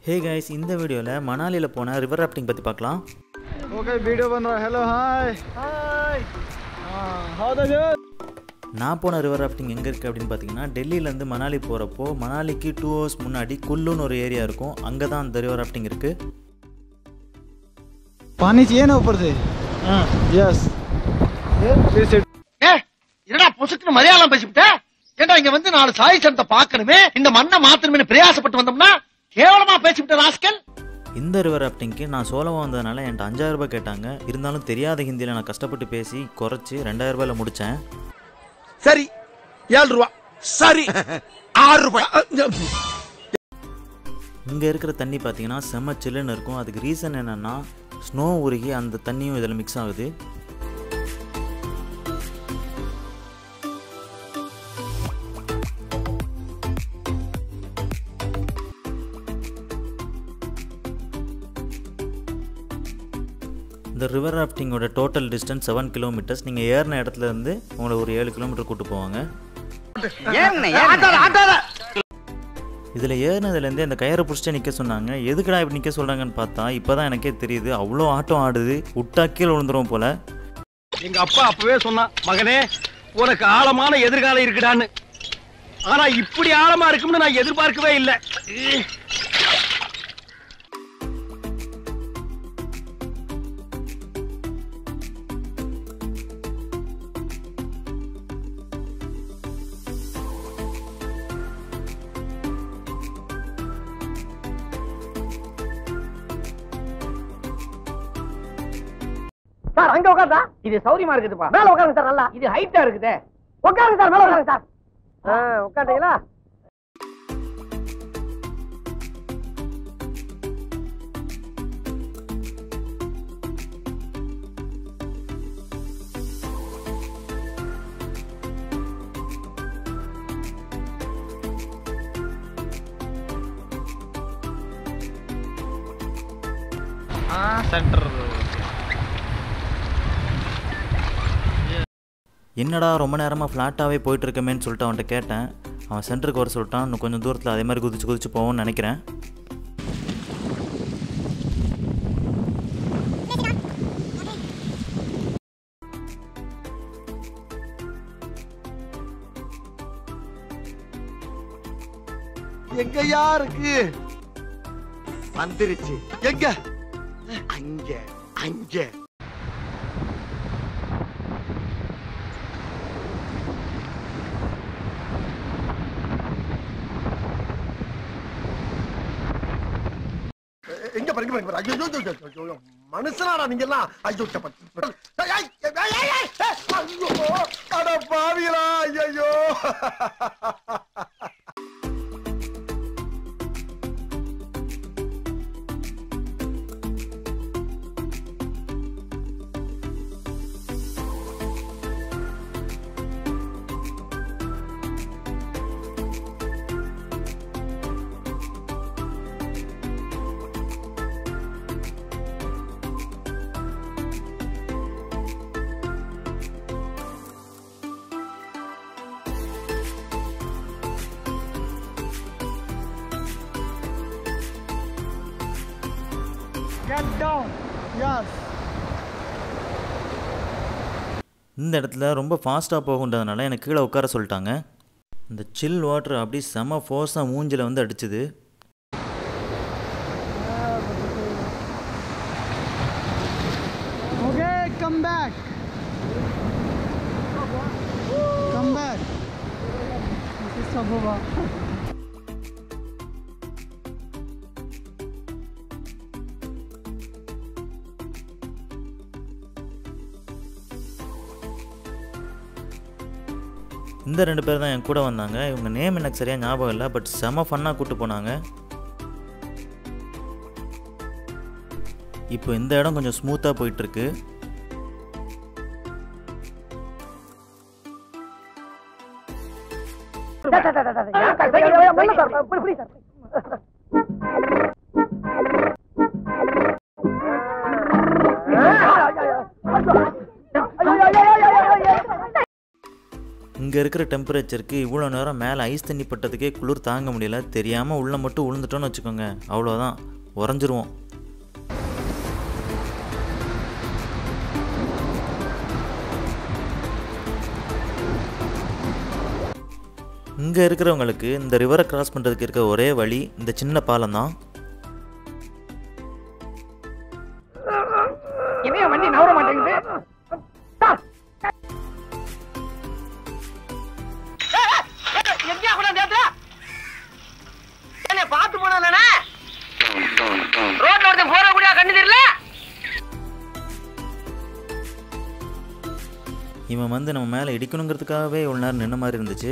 Hey guys இந்த வீடியோவில் மணாலியில் போன ரிவர் ராஃப்டிங் பற்றி பார்க்கலாம் ओके वीडियो बन रहा है hello hi hi how the நான் போன ரிவர் ராஃப்டிங் எங்கே இருக்குது அப்படின்னு பார்த்தீங்கன்னா டெல்லியிலேருந்து மணாலி போகிறப்போ மணாலிக்கு டூ ஹவர்ஸ் முன்னாடி குல்லுன்னு ஒரு ஏரியா இருக்கும் அங்கே தான் அந்த ரிவர் ராஃப்டிங் இருக்குது पानी चाहिए ना ऊपर से यस प्लीज सिट ஏ என்னடா பொசுக்குன்னு மலையாளம் பேசிவிட்ட ஏண்டா இங்க வந்து நாலு சாய் சனத்தை பார்க்கணுமே இந்த மண்ணை மாத்தணுமே பிரயாசப்பட்டு வந்தோம்னா கேவலமா பேசிவிட்ட ராஸ்கல் இந்த ரிவர் ராஃப்டிங்க்கு நான் சோலமாக வந்ததுனால என்கிட்ட அஞ்சாயிரம் ரூபாய் கேட்டாங்க இருந்தாலும் தெரியாத ஹிந்தியில் நான் கஷ்டப்பட்டு பேசி குறைச்சி ரெண்டாயிரம் ரூபாயில் முடித்தேன் சரி ஏழு ரூபா சரி ஆறு ரூபாய் இங்கே இருக்கிற தண்ணி பார்த்தீங்கன்னா செம்ம சில்லுன்னு இருக்கும் அதுக்கு ரீசன் என்னென்னா ஸ்னோ உருகி அந்த தண்ணியும் இதில் மிக்ஸ் ஆகுது இந்த ரிவர் ராஃப்டிங்கோட டோட்டல் டிஸ்டன்ஸ் செவன் கிலோமீட்டர்ஸ் நீங்கள் ஏறின இடத்துல இருந்து உங்களை ஒரு ஏழு கிலோமீட்டர் கூட்டு போவாங்க ஆட்டாத ஆட்டாத இதில் ஏறினதுலேருந்து அந்த கயிறை பிடிச்சிட்டு நிற்க சொன்னாங்க எதுக்குடா இப்படி நிற்க சொல்கிறாங்கன்னு பார்த்தா இப்போ தான் எனக்கே தெரியுது அவ்வளோ ஆட்டம் ஆடுது விட்டா கீழே விழுந்துரும் போல் எங்க அப்பா அப்பவே சொன்னான் மகனே உனக்கு ஆழமான எதிர்காலம் இருக்குடான்னு ஆனா இப்படி ஆழமா இருக்கும்னு நான் எதிர்பார்க்கவே இல்லை சார் அங்க உட்காந்தா இது சௌரியமா இருக்குதுப்பா மேல உட்காருங்க சார் நல்லா இது ஹைட்டா இருக்குதே உட்காருங்க சார் மேல உட்காருங்க சார் உட்காந்தீங்களா सेंटर என்னடா ரொம்ப நேரமாக ஃப்ளாட்டாகவே போயிட்டுருக்கமேன்னு சொல்லிட்டு அவன்கிட்ட கேட்டேன் அவன் சென்டருக்கு வர சொல்லிட்டான் இன்னும் கொஞ்சம் தூரத்தில் அதே மாதிரி குதிச்சு குதிச்சு போவோம்னு நினைக்கிறேன் எங்கயா இருக்கு வந்துருச்சு எங்க அங்க அங்க எங்க பாருங்க பாருங்க பாருங்க. ஐயோ, ஐயோ, ஐயோ, ஐயோ, ஐயோ. மனுஷனாடா நீங்க எல்லாம் ஐயோ சப்ப- ஏய், ஏய், ஏய், ஏய், ஏய், ஏய், ஐயோ அட பாவிகளா ஐயோ गेट डाउन यस இந்த இடத்துல ரொம்ப ஃபாஸ்ட்டாக போகுன்றதுனால எனக்கு கீழே உட்கார சொல்லிட்டாங்க இந்த சில் வாட்டர் அப்படியே செம ஃபோர்ஸாக மூஞ்சில் வந்து அடிச்சுது okay come back come back this is सबोबा இந்த ரெண்டு பேர் தான் என் கூட வந்தாங்க இவங்க நேம் எனக்கு சரியாக ஞாபகம் இல்லை பட் செம ஃபன்னாக கூட்டு போனாங்க இப்போ இந்த இடம் கொஞ்சம் ஸ்மூத்தாக போயிட்டுருக்கு இங்கே இங்கே இருக்கிற டெம்பரேச்சருக்கு இவ்வளோ நேரம் மேலே ஐஸ் தண்ணி பட்டதுக்கே குளிர் தாங்க முடியல தெரியாமல் உள்ளே மட்டும் விழுந்துட்டோன்னு வச்சுக்கோங்க அவ்வளோதான் உறைஞ்சிருவோம் இங்கே இருக்கிறவங்களுக்கு இந்த ரிவரை கிராஸ் பண்ணுறதுக்கு இருக்க ஒரே வழி இந்த சின்ன பாலம் தான் இனிய வண்டி நவர மாட்டேங்குது சார். எங்கேயா கூட நேரத்துல என்ன பார்த்து போனானே ரோட்ல ஒருத்தன் போற கூட கண்ணு தெரியல இவன் வந்து நம்ம மேலே இடிக்கணுங்கிறதுக்காகவே இவ்வளோ நேரம் நின்ன மாதிரி இருந்துச்சு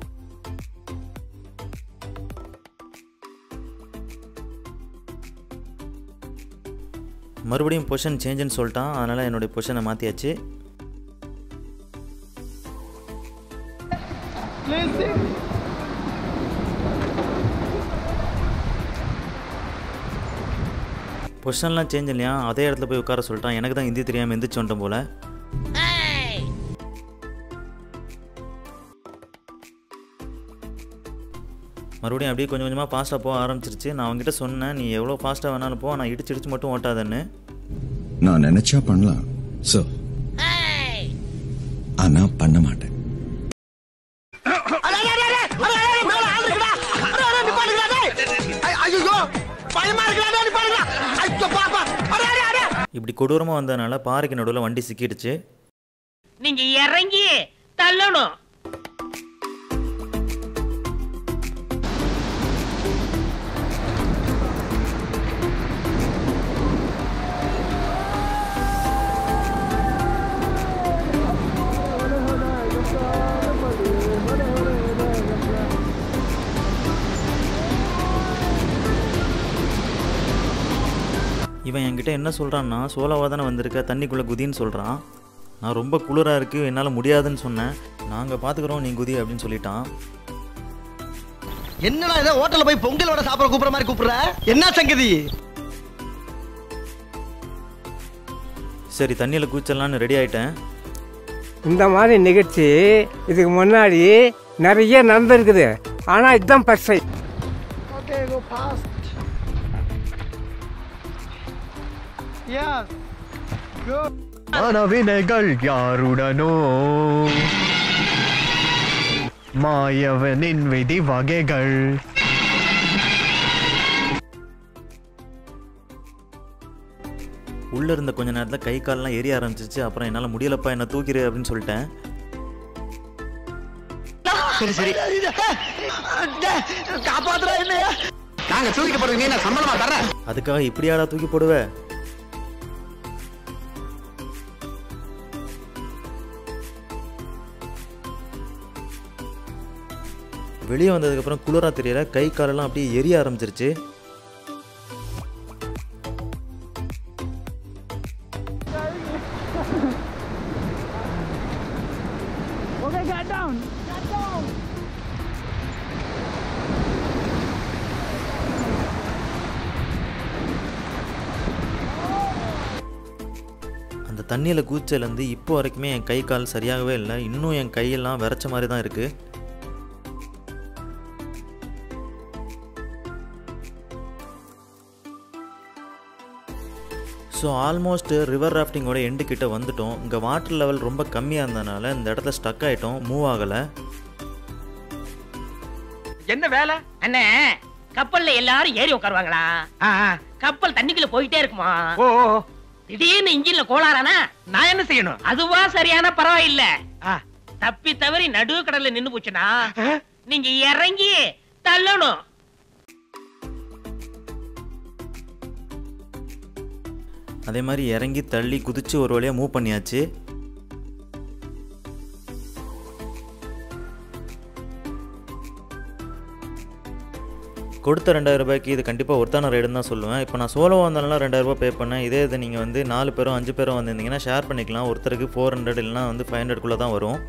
மறுபடியும் பொசிஷன் சேஞ்சுன்னு சொல்லிட்டான் அதனால் என்னுடைய பொசிஷனை மாற்றியாச்சு பொசிஷன்லாம் சேஞ்ச் இல்லையா அதே இடத்துல போய் உட்கார சொல்லிட்டான் எனக்கு தான் ஹிந்தி தெரியாமல் எந்திரிச்சு வந்துட்டோம் போல மறுபடியும் அப்படியே கொஞ்சம் கொஞ்சமாக ஃபாஸ்ட்டாக போக ஆரம்பிச்சிருச்சு நான் அவங்ககிட்ட சொன்னேன் நீ எவ்வளோ ஃபாஸ்ட்டாக வேணாலும் போ நான் இடிச்சு இடிச்சு மட்டும் ஓட்டாதன்னு நான் நினைச்சா பண்ணலாம் சோ ஆனா பண்ண மாட்டேன் ஐயோ பயமா இருக்கிறா நிப்பாடுங்களா ஐயோ பாப்பா அடே அடே அடே இப்படி கொடூரமாக வந்ததுனால பாறைக்கு நடுவில் வண்டி சிக்கிடுச்சு நீங்க இறங்கி தள்ளணும் இவன் என்கிட்ட என்ன சொல்கிறான்னா சோலாவாக தானே வந்திருக்க தண்ணிக்குள்ளே குதின்னு சொல்கிறான் நான் ரொம்ப குளிராக இருக்குது என்னால் முடியாதுன்னு சொன்னேன் நாங்கள் பார்த்துக்குறோம் நீ குதி அப்படின்னு சொல்லிட்டான் என்னடா இதை ஹோட்டல்ல போய் பொங்கல் வடை சாப்பிட கூப்பிடுற மாதிரி கூப்பிடுற என்ன சங்கதி சரி தண்ணியில் குதிச்சிடலான்னு ரெடி ஆகிட்டேன் இந்த மாதிரி நிகழ்ச்சி இதுக்கு முன்னாடி நிறைய நடந்திருக்குது ஆனால் இதுதான் first time Okay, go past. Yes. Good. மனவினைகள் யாருடனோ மாயவனின் விதி வகைகள் உள்ளே இருந்த கொஞ்ச நேரத்தில் கை கால்லாம் எரிய ஆரம்பிச்சிச்சு அப்புறம் என்னால் முடியலப்பா என்ன தூக்கிடு அப்படின்னு சொல்லிட்டேன் சரி சரி காப்பாத்துறா என்னையா நாங்க தூக்கப்படுறீங்க நான் சம்பளமா தரேன் அதுக்காக இப்படியாடா தூக்கி போடுவ வெளியே வந்ததுக்கப்புறம் குளிரா தெரியல கை காலெல்லாம் அப்படியே எரிய ஆரம்பிச்சிருச்சு அந்த தண்ணியில் கூச்சலேருந்து இப்போ வரைக்குமே என் கை கால் சரியாகவே இல்லை இன்னும் என் கையெல்லாம் விரைச்ச மாதிரி தான் இருக்குது ஸோ ஆல்மோஸ்ட் ரிவர் ராஃப்டிங்கோட எண்டு கிட்ட வந்துட்டோம் இங்கே வாட்டர் லெவல் ரொம்ப கம்மியாக இருந்ததுனால இந்த இடத்துல ஸ்டக் ஆகிட்டோம் மூவ் ஆகலை என்ன வேலை அண்ணே கப்பல்ல எல்லாரும் ஏறி உட்காருவாங்களா ஆ, ஆ. கப்பல் தண்ணிக்குள்ள போயிட்டே இருக்குமா ஓ ஓ, ஓ. திடீர்னு இன்ஜின்ல கோளாறானா நான் என்ன செய்யணும் அதுவா சரியான பரவாயில்ல ஆ. தப்பி தவறி நடு கடல்ல நின்னு போச்சுனா ஆ? நீங்க இறங்கி தள்ளணும் அதே மாதிரி இறங்கி தள்ளி குதிச்சு ஒரு வழியாக மூவ் பண்ணியாச்சு கொடுத்த ரெண்டாயிரம் ரூபாய்க்கு இது கண்டிப்பாக ஒருத்தான ரைடுன்னு தான் சொல்லுவேன் இப்போ நான் சோலோ வந்தனால ரெண்டாயிரம் ரூபாய் பே பண்ணேன் இதே இது நீங்கள் வந்து நாலு பேரும் அஞ்சு பேரும் வந்திருந்தீங்கன்னா ஷேர் பண்ணிக்கலாம் ஒருத்தருக்கு ஃபோர் ஹண்ட்ரட் இல்லைனா வந்து ஃபைவ் ஹண்ட்ரட்குள்ளே தான் வரும்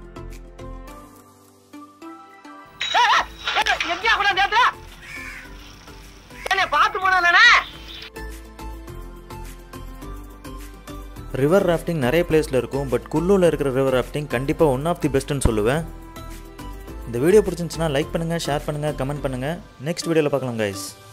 எங்கேயா கூட நேரத்துல என்ன பார்த்து போனானே ரிவர் ராஃப்டிங் நிறைய பிளேஸில் இருக்கும் பட் குல்லூரில் இருக்கிற ரிவர் ராஃப்டிங் கண்டிப்பாக ஒன் ஆஃப் தி பெஸ்ட்டுன்னு சொல்லுவேன் இந்த வீடியோ பிடிச்சிருந்துச்சுன்னா லைக் பண்ணுங்கள் ஷேர் பண்ணுங்கள் கமெண்ட் பண்ணுங்கள் நெக்ஸ்ட் வீடியோவில் பார்க்கலாம் கைஸ்